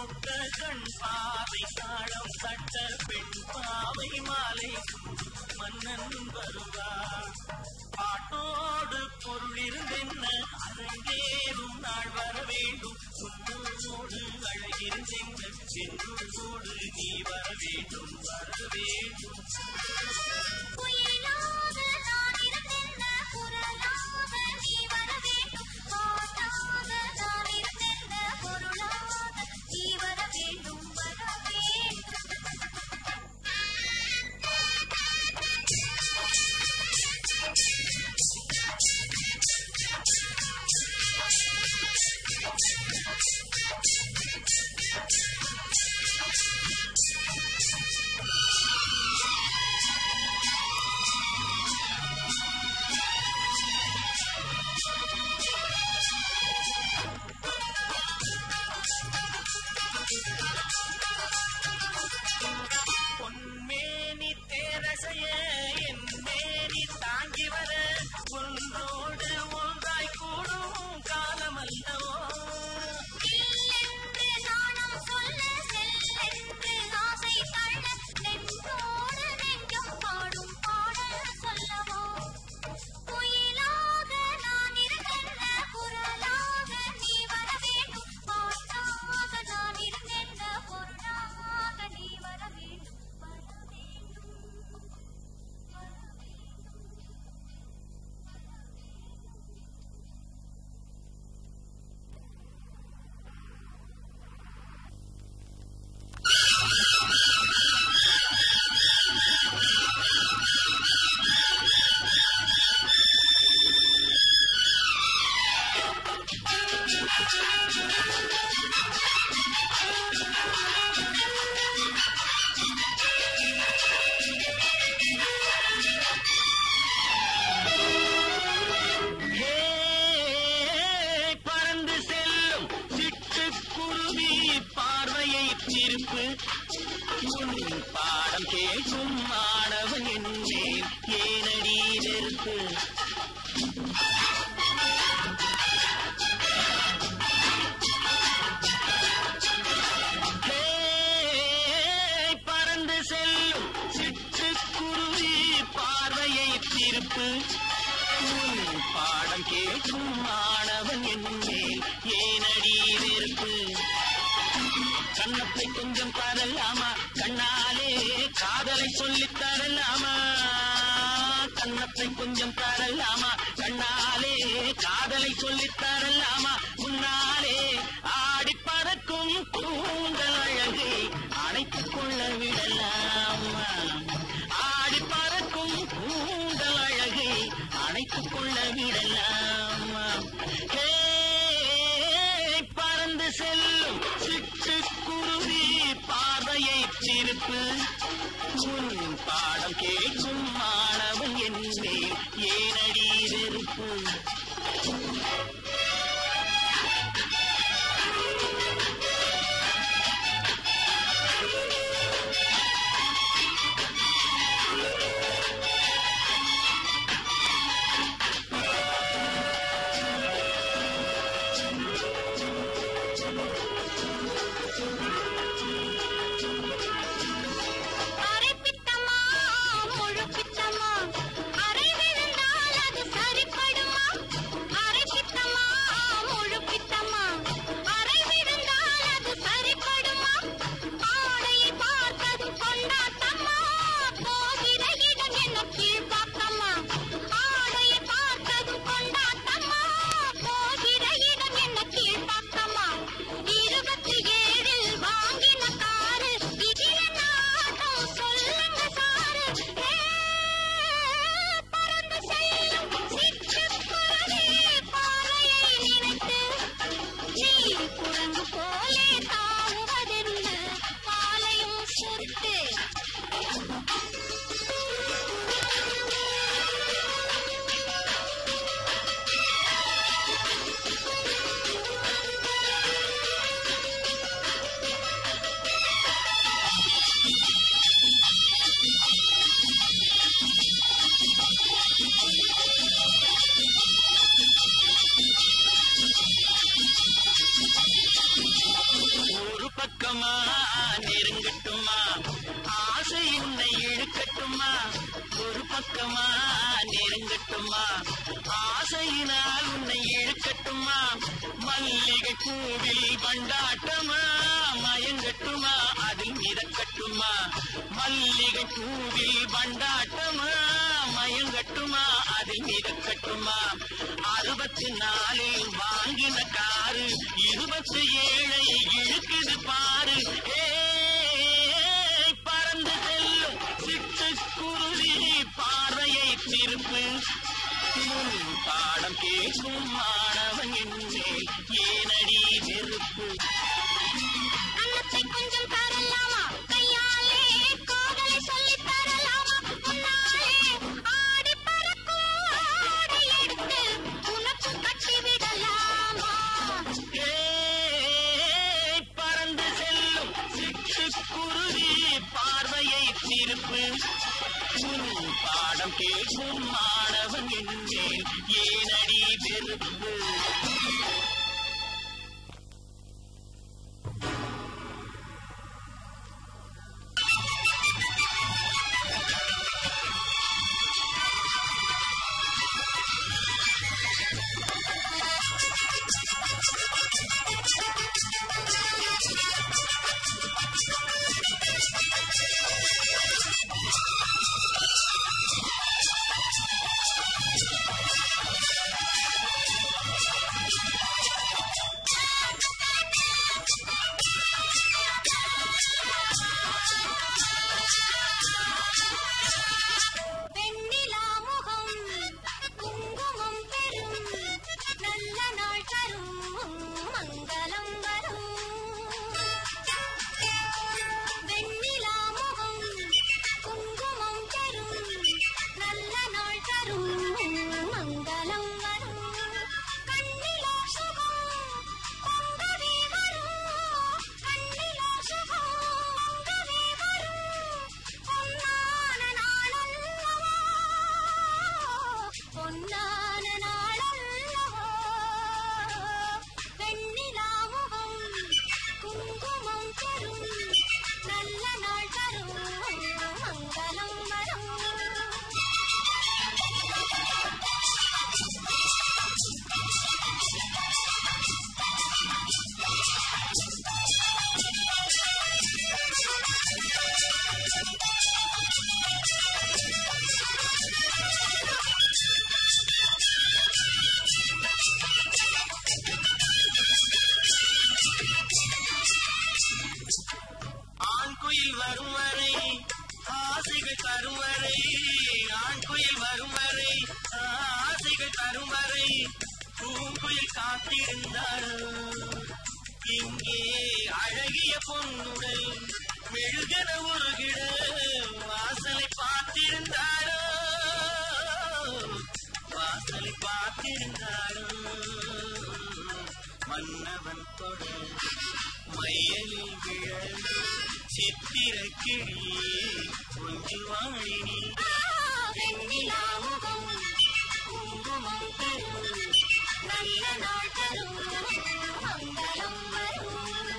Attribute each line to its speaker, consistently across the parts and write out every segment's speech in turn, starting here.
Speaker 1: பூத்த கண் பாவை தாளம் தட்ட பெண் பாவை மாலை மன்னன் வருவார் பாட்டோடு பொருள் இருந்தென்ன அரங்கேறும் நாள் வர வேண்டும் உன்னோடு அழகிருந்தென்ன என்னோடு நீ வர வேண்டும் வர வேண்டும்
Speaker 2: குயிலாக நான் இருந்தென்ன குரலாக நீ வர வேண்டும் பாட்டாக நான் இருந்தென்ன பொருளாக நீ வர வேண்டும் வர
Speaker 1: பொன்மேனி தேரசைய என் மேனி தாங்கி வர ஒன்றோடு ஒன்றாய் கூடும் காலமல்லவோ
Speaker 2: என்று நாணம் சொல்ல செல்லென்று ஆசை தள்ள நெஞ்சோடு நெஞ்சம் பாடும் பாடல் சொல்லவோ குயிலாக நான் இருந்தென்ன குரலாக நீ வர வேண்டும் பாட்டாக நான் இருந்தென்ன பொருளாக நீ வர வேண்டும் வர வேண்டும் வர வேண்டும்
Speaker 1: ஹே, பறந்து செல்லும் சிட்டுக்குருவி பார்வையை திருப்பு உன் பாடம் கேட்கும் மாணவன் என்னேன் ஏனடி நெருப்பு ஹே, பறந்து செல்லும் சிட்டுக்குருவி பார்வையை திருப்பு உன் பாடம் கேட்கும் மாணவன் என்னேல் ஏனடி வெறுப்பு கண்ணத்தை கொஞ்சம் தரலாமா கண்ணாலே காதலை சொல்லித் தரலாமா கண்ணத்தை கொஞ்சம் தரலாமா கண்ணாலே காதலை சொல்லித் தரலாமா முன்னாலே ஆடி பறக்கும் கூந்தல் அழகை அணைத்துக் கொள்ள விடலாமா ஆடி பறக்கும் கூந்தல் அழகை அணைத்துக் கொள்ள விடலாமா ஹே, பறந்து செல்லும் சிட்டுக்குருவி பார்வையை திருப்பு உன் பாடம் கேட்கும் மாணவன் என்னே ஏனடி வெறுப்பு
Speaker 2: அரை பித்தமா முழு பித்தமா அரை விழுந்தால் அது சரிப்படுமா அரை பித்தமா
Speaker 1: நெருங்கட்டுமா நெருங்கட்டுமா ஆசையினால் உன்னை இழுக்கட்டுமா மல்லிகை பூவில் வண்டாட்டமா மயங்கட்டுமா அதில் மிதக்கட்டுமா மல்லிகை பூவில் வண்டாட்டமா மயங்கட்டுமா அதில் மிதக்கட்டுமா அறுபத்தி நாலில் வாங்கின காரு இருபத்தி ஏழை இழுக்குது பாரு ஏய், பறந்து செல்லும் சிட்டுக்குருவி பார்வையை திருப்பு உன் பாடம் கேட்கும் மாணவன் என்னேல் ஏனடி வெறுப்பு
Speaker 2: அன்னத்தை கொஞ்சம் தரலாமா கையாலே காதலை சொல்லித் தரலாமா முன்னாலே ஆடி பறக்கும் ஆடை எடுத்து உனக்கு கட்டி விடலாமா
Speaker 1: ஏய், பறந்து செல்லும் சிட்டுக்குருவி பார்வையை திருப்பு உன் பாடம் கேட்கும் மாணவன் என்னேல் ஏனடி வெறுப்பு
Speaker 2: வெண்ணிலா முகம் குங்குமம் பெறும் நல்ல நாள் தரும் மங்களம் வரும் வெண்ணிலா முகம் குங்குமம் பெறும் நல்ல நாள் தரும் மங்களம் வரும் கண்ணிலா சுகம் பொங்கவே வரும் கண்ணிலா சுகம் பொங்கவே வரும் பொன்னான நாளல்லவோ பொன்னான நாளல்லவோ வெண்ணிலா முகம் குங்குமம் தரும் நல்ல நாள் தரும் மங்களம் வரும்
Speaker 1: ஆண் குயில் வரும் வரை ஆசைகள் தரும் வரை ஆண் குயில் வரும் வரை ஆசைகள் தரும் வரை பூங்குயில் காத்திருந்தாரோ இங்கே அழகிய பொன்னுடல் மெழுகன உருகிட வாசலை பார்த்திருந்தாரோ வாசலை பார்த்திருந்தாரோ மன்னவன் தொட மையலில் விழ சித்திர கிளி கொஞ்சு வாழினி
Speaker 2: வெண்ணிலா முகம் குங்குமம் தரும் நல்ல நாள் தரும் மங்களம் வரும்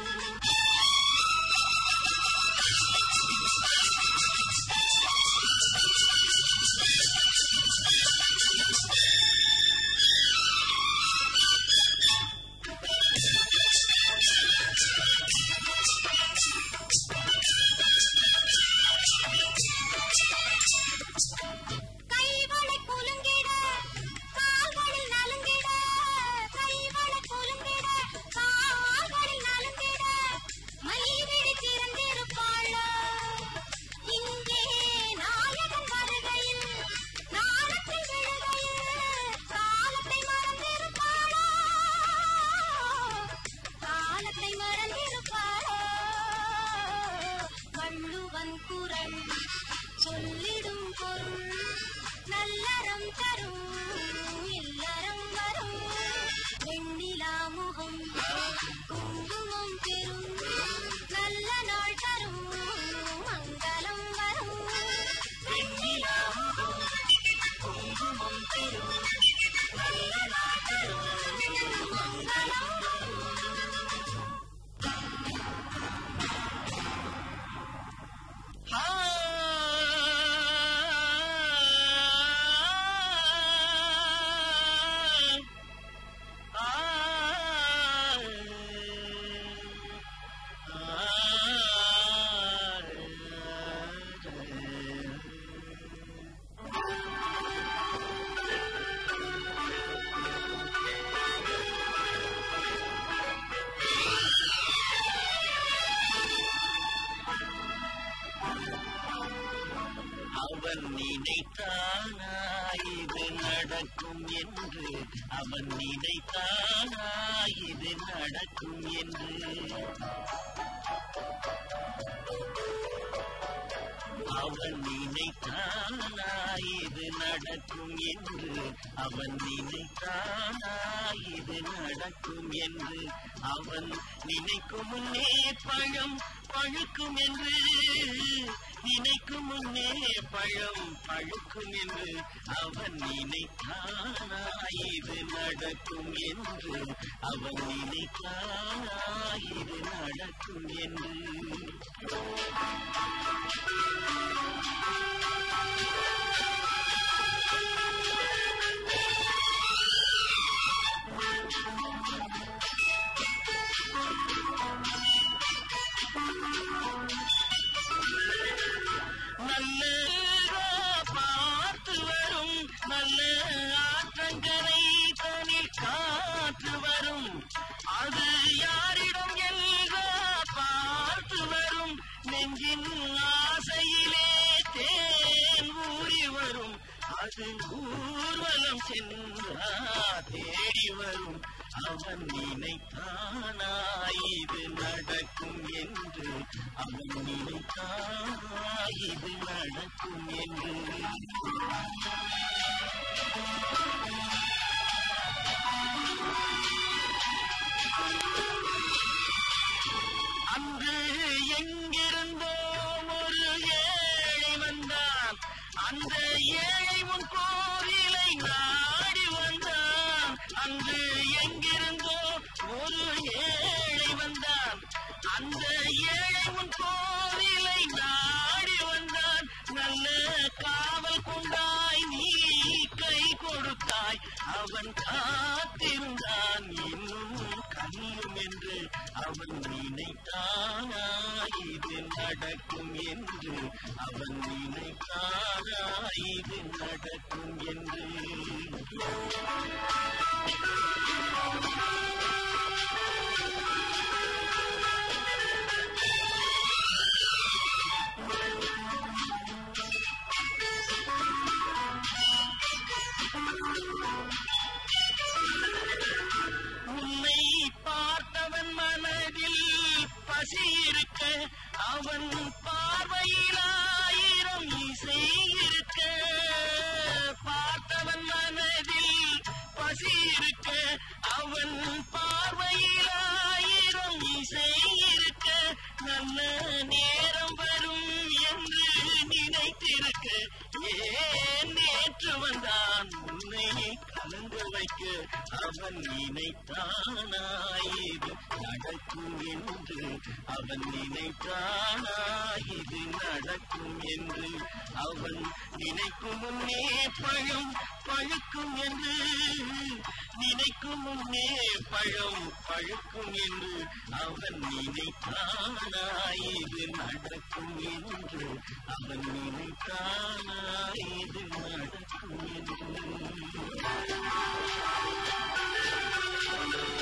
Speaker 2: கைவளை குலுங்கிட கால்களில் நலுங்கிட கைவளை குலுங்கிட கால்
Speaker 1: என்று அவன் நினைத்தானா இது நடக்கும் என்று அவன் நினைத்தானா இது நடக்கும் என்று அவன் நினைத்தானா இது நடக்கும் என்று அவன் நினைக்கும் முன்னே பழம் பழுக்கும் என்று நினைக்கும் முன்னே பழம் பழுக்கும் என்று அவன் நினைத்தானா இது நடக்கும் என்று அவன் நினைத்தானா இது நடக்கும் என்று நல்ல பார்த்து வரும் நல்ல ஆற்றங்கரை தனில் காற்று வரும் அது யாரிடம் எல்கா பார்த்து வரும் நெஞ்சின் ஆசையிலே தேன் ஊறி வரும் அது ஊர்வலம் சென்றா தேடி வரும் அவன் நினைத்தானா இது நடக்கும் என்று அவன் நினைத்தானா இது நடக்கும் என்று அன்று எங்கிருந்தோ ஒரு ஏழை வந்தான் அந்த ஏழை உன் கோவிலை நாடி வந்தான் அன்று எங்கிருந்தோ ஒரு ஏழை வந்தான் அந்த ஏழை உன் கோவிலை நாடி வந்தான் நல்ல காவல் கொண்டாய் நீ கை கொடுத்தாய் அவன் காத்திருந்தான் இன்னும் கனியும் என்று அவன் நினைத்தானா இது நடக்கும் என்று அவன் நினைத்தானா இது நடக்கும் என்று உன்னை பார்த்தவன் மனதில் பசி இருக்க அவன் பார்வையில் ஆயிரம் இசை இருக்க பார்த்தவன் மனதில் பசி இருக்க அவன் பார்வையில் ஆயிரம் இசை இருக்க நல்ல நேரம் வரும் என்று நினைத்திருக்க ஏன் நேற்று வந்தான் உன்னை கலந்து வைக்க அவன் நினைத்தானா இது நடக்கும் என்று அவன் நினைத்தானா இது நடக்கும் என்று அவன் நினைக்கும் முன்னே பழம் பழுக்கும் என்று நினைக்கும் முன்னே பழம் பழுக்கும் என்று அவன் நினைத்தானா இது நடக்கும் என்று அவன் நினைத்தானா இது நடக்கும் என்று